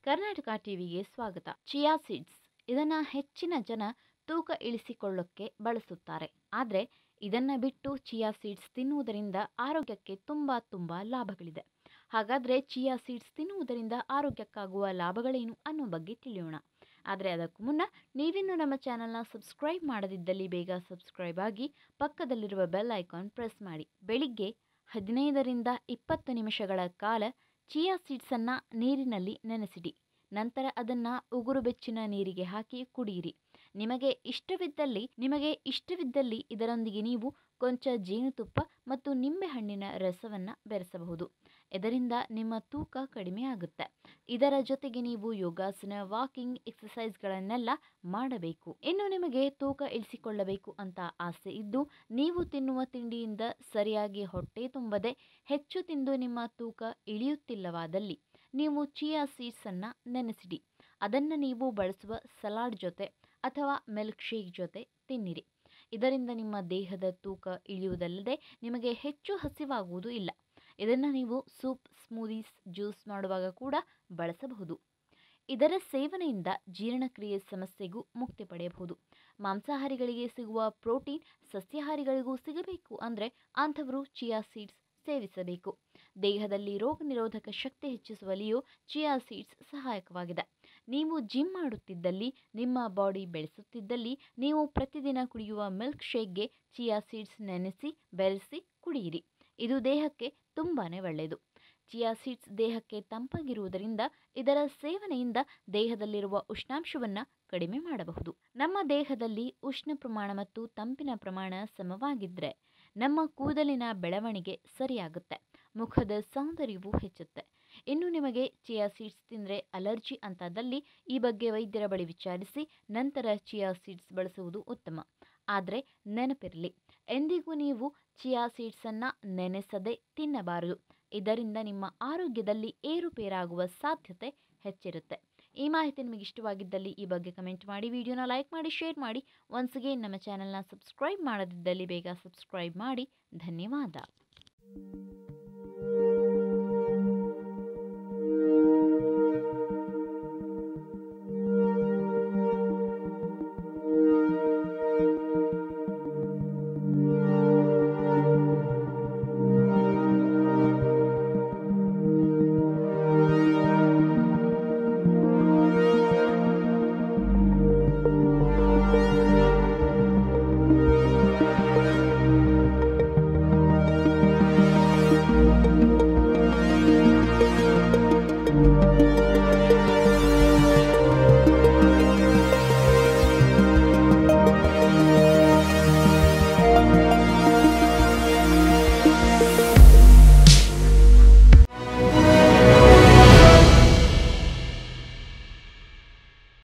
ಕರ್ನಾಟಕ ಟಿವಿಗೆ ಸ್ವಾಗತ chia seeds ಇದನ್ನು ಹೆಚ್ಚಿನ ಜನ ತೂಕ ಇಳಿಸಿಕೊಳ್ಳೋಕ್ಕೆ ಬಳಸುತ್ತಾರೆ ಆದರೆ ಇದನ್ನು ಬಿಟ್ಟು ಚಿಯಾ ಸೀಡ್ಸ್ ತಿನ್ನುವುದರಿಂದ ಆರೋಗ್ಯಕ್ಕೆ ತುಂಬ ತುಂಬ ಲಾಭಗಳಿದೆ ಹಾಗಾದರೆ ಚಿಯಾ ಸೀಡ್ಸ್ ತಿನ್ನುವುದರಿಂದ ಆರೋಗ್ಯಕ್ಕಾಗುವ ಲಾಭಗಳೇನು ಅನ್ನೋ ಬಗ್ಗೆ ತಿಳಿಯೋಣ ಆದರೆ ಅದಕ್ಕೂ ಮುನ್ನ ನೀವಿನ್ನೂ ನಮ್ಮ ಚಾನಲ್ನ ಸಬ್ಸ್ಕ್ರೈಬ್ ಮಾಡದಿದ್ದಲ್ಲಿ ಬೇಗ ಸಬ್ಸ್ಕ್ರೈಬ್ ಆಗಿ ಪಕ್ಕದಲ್ಲಿರುವ ಬೆಲ್ ಐಕಾನ್ ಪ್ರೆಸ್ ಮಾಡಿ ಬೆಳಿಗ್ಗೆ ಹದಿನೈದರಿಂದ ಇಪ್ಪತ್ತು ನಿಮಿಷಗಳ ಕಾಲ ಚಿಯಾ ಸೀಡ್ಸನ್ನು ನೀರಿನಲ್ಲಿ ನೆನೆಸಿಡಿ ನಂತರ ಅದನ್ನು ಉಗುರು ಬೆಚ್ಚಿನ ನೀರಿಗೆ ಹಾಕಿ ಕುಡಿಯಿರಿ ನಿಮಗೆ ಇಷ್ಟವಿದ್ದಲ್ಲಿ ನಿಮಗೆ ಇಷ್ಟವಿದ್ದಲ್ಲಿ ಇದರೊಂದಿಗೆ ನೀವು ಕೊಂಚ ಜೇನುತುಪ್ಪ ಮತ್ತು ನಿಂಬೆಹಣ್ಣಿನ ರಸವನ್ನು ಬೆರೆಸಬಹುದು ಇದರಿಂದ ನಿಮ್ಮ ತೂಕ ಕಡಿಮೆ ಆಗುತ್ತೆ ಇದರ ಜೊತೆಗೆ ನೀವು ಯೋಗಾಸನ ವಾಕಿಂಗ್ ಎಕ್ಸಸೈಸ್ಗಳನ್ನೆಲ್ಲ ಮಾಡಬೇಕು ಇನ್ನು ನಿಮಗೆ ತೂಕ ಇಳಿಸಿಕೊಳ್ಳಬೇಕು ಅಂತ ಆಸೆ ಇದ್ದು ನೀವು ತಿನ್ನುವ ತಿಂಡಿಯಿಂದ ಸರಿಯಾಗಿ ಹೊಟ್ಟೆ ತುಂಬದೆ ಹೆಚ್ಚು ತಿಂದು ನಿಮ್ಮ ತೂಕ ಇಳಿಯುತ್ತಿಲ್ಲವಾದಲ್ಲಿ ನೀವು ಚಿಯಾ ಸೀಡ್ಸನ್ನು ನೆನೆಸಿಡಿ ಅದನ್ನು ನೀವು ಬಳಸುವ ಸಲಾಡ್ ಜೊತೆ ಅಥವಾ ಮಿಲ್ಕ್ ಶೇಕ್ ಜೊತೆ ತಿನ್ನಿರಿ ಇದರಿಂದ ನಿಮ್ಮ ದೇಹದ ತೂಕ ಇಳಿಯುವುದಲ್ಲದೆ ನಿಮಗೆ ಹೆಚ್ಚು ಹಸಿವಾಗುವುದು ಇಲ್ಲ ಇದನ್ನು ನೀವು ಸೂಪ್ ಸ್ಮೂದೀಸ್ ಜ್ಯೂಸ್ ಮಾಡುವಾಗ ಕೂಡ ಬಳಸಬಹುದು ಇದರ ಸೇವನೆಯಿಂದ ಜೀರ್ಣಕ್ರಿಯೆ ಸಮಸ್ಯೆಗೂ ಮುಕ್ತಿ ಪಡೆಯಬಹುದು ಮಾಂಸಾಹಾರಿಗಳಿಗೆ ಸಿಗುವ ಪ್ರೋಟೀನ್ ಸಸ್ಯಾಹಾರಿಗಳಿಗೂ ಸಿಗಬೇಕು ಅಂದರೆ ಅಂಥವರು ಚಿಯಾ ಸೀಡ್ಸ್ ಸೇವಿಸಬೇಕು ದೇಹದಲ್ಲಿ ರೋಗ ನಿರೋಧಕ ಶಕ್ತಿ ಹೆಚ್ಚಿಸುವಲ್ಲಿಯೂ ಚಿಯಾ ಸೀಡ್ಸ್ ಸಹಾಯಕವಾಗಿದೆ ನೀವು ಜಿಮ್ ಮಾಡುತ್ತಿದ್ದಲ್ಲಿ ನಿಮ್ಮ ಬಾಡಿ ಬೆಳೆಸುತ್ತಿದ್ದಲ್ಲಿ ನೀವು ಪ್ರತಿದಿನ ಕುಡಿಯುವ ಮಿಲ್ಕ್ ಶೇಕ್ಗೆ ಚಿಯಾ ಸೀಡ್ಸ್ ನೆನೆಸಿ ಬೆರೆಸಿ ಕುಡಿಯಿರಿ ಇದು ದೇಹಕ್ಕೆ ತುಂಬಾ ಒಳ್ಳೆಯದು ಚಿಯಾ ಸೀಡ್ಸ್ ದೇಹಕ್ಕೆ ತಂಪಾಗಿರುವುದರಿಂದ ಇದರ ಸೇವನೆಯಿಂದ ದೇಹದಲ್ಲಿರುವ ಉಷ್ಣಾಂಶವನ್ನು ಕಡಿಮೆ ಮಾಡಬಹುದು ನಮ್ಮ ದೇಹದಲ್ಲಿ ಉಷ್ಣ ಪ್ರಮಾಣ ಮತ್ತು ತಂಪಿನ ಪ್ರಮಾಣ ಸಮವಾಗಿದ್ದರೆ ನಮ್ಮ ಕೂದಲಿನ ಬೆಳವಣಿಗೆ ಸರಿಯಾಗುತ್ತೆ ಮುಖದ ಸೌಂದರ್ಯವೂ ಹೆಚ್ಚುತ್ತೆ ಇನ್ನು ನಿಮಗೆ ಚಿಯಾ ಸೀಡ್ಸ್ ತಿಂದರೆ ಅಲರ್ಜಿ ಅಂತಾದಲ್ಲಿ ಈ ಬಗ್ಗೆ ವೈದ್ಯರ ಬಳಿ ವಿಚಾರಿಸಿ ನಂತರ ಚಿಯಾ ಸೀಡ್ಸ್ ಬಳಸುವುದು ಉತ್ತಮ ಆದರೆ ನೆನಪಿರಲಿ ಎಂದಿಗೂ ನೀವು ಚಿಯಾ ಸೀಡ್ಸನ್ನು ನೆನೆಸದೆ ತಿನ್ನಬಾರದು ಇದರಿಂದ ನಿಮ್ಮ ಆರೋಗ್ಯದಲ್ಲಿ ಏರುಪೇರಾಗುವ ಸಾಧ್ಯತೆ ಹೆಚ್ಚಿರುತ್ತೆ ಈ ಮಾಹಿತಿ ನಿಮಗೆ ಇಷ್ಟವಾಗಿದ್ದಲ್ಲಿ ಈ ಬಗ್ಗೆ ಕಮೆಂಟ್ ಮಾಡಿ ವಿಡಿಯೋನ ಲೈಕ್ ಮಾಡಿ ಶೇರ್ ಮಾಡಿ ಒನ್ಸ್ ಅಗೇನ್ ನಮ್ಮ ಚಾನಲ್ನ ಸಬ್ಸ್ಕ್ರೈಬ್ ಮಾಡದಿದ್ದಲ್ಲಿ ಬೇಗ ಸಬ್ಸ್ಕ್ರೈಬ್ ಮಾಡಿ ಧನ್ಯವಾದ